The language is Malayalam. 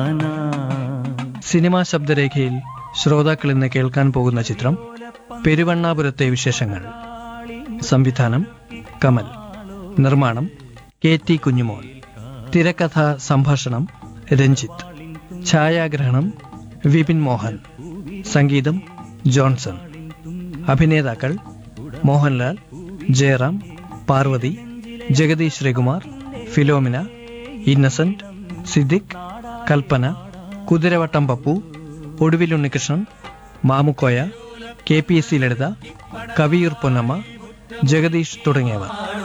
സിനിമാ ശബ്ദരേഖയിൽ ശ്രോതാക്കൾ ഇന്ന് കേൾക്കാൻ പോകുന്ന ചിത്രം പെരുവണ്ണാപുരത്തെ വിശേഷങ്ങൾ സംവിധാനം കമൽ നിർമ്മാണം കെ ടി കുഞ്ഞുമോൻ തിരക്കഥ സംഭാഷണം രഞ്ജിത്ത് ഛായാഗ്രഹണം വിപിൻ മോഹൻ സംഗീതം ജോൺസൺ അഭിനേതാക്കൾ Mohanlal Jayaram Parvathy Jagadeesh Sreekumar Philomina Innocent Siddique Kalpana Kuthiravattam Pappu Oduvil Unnikrishnan Mamukkoya K P S C Lalitha Kaviyoor Ponnamma Jagadeesh തുടങ്ങിയവർ